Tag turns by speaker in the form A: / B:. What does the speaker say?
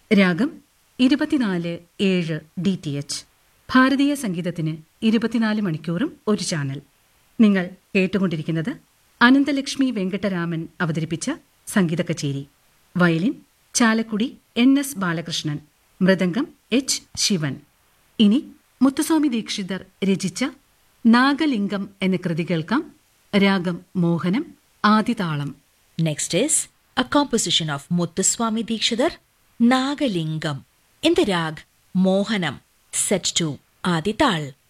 A: രാഗം ഇരുപത്തിനാല് ഏഴ് ഡി ടി എച്ച് ഭാരതീയ സംഗീതത്തിന് ഇരുപത്തിനാല് മണിക്കൂറും ഒരു ചാനൽ നിങ്ങൾ കേട്ടുകൊണ്ടിരിക്കുന്നത് അനന്തലക്ഷ്മി വെങ്കട്ടരാമൻ അവതരിപ്പിച്ച സംഗീത കച്ചേരി violin Chalakudy N S Balakrishnan മൃദംഗം എച്ച് ശിവൻ ഇനി മുത്തുസ്വാമി ദീക്ഷിതർ രചിച്ച നാഗലിംഗം എന്ന കൃതി കേൾക്കാം രാഗം മോഹനം ആദിതാളം
B: Next is a composition of Muthuswami Dikshidhar, Nagalingam, in the rag Mohanam, set to Adital.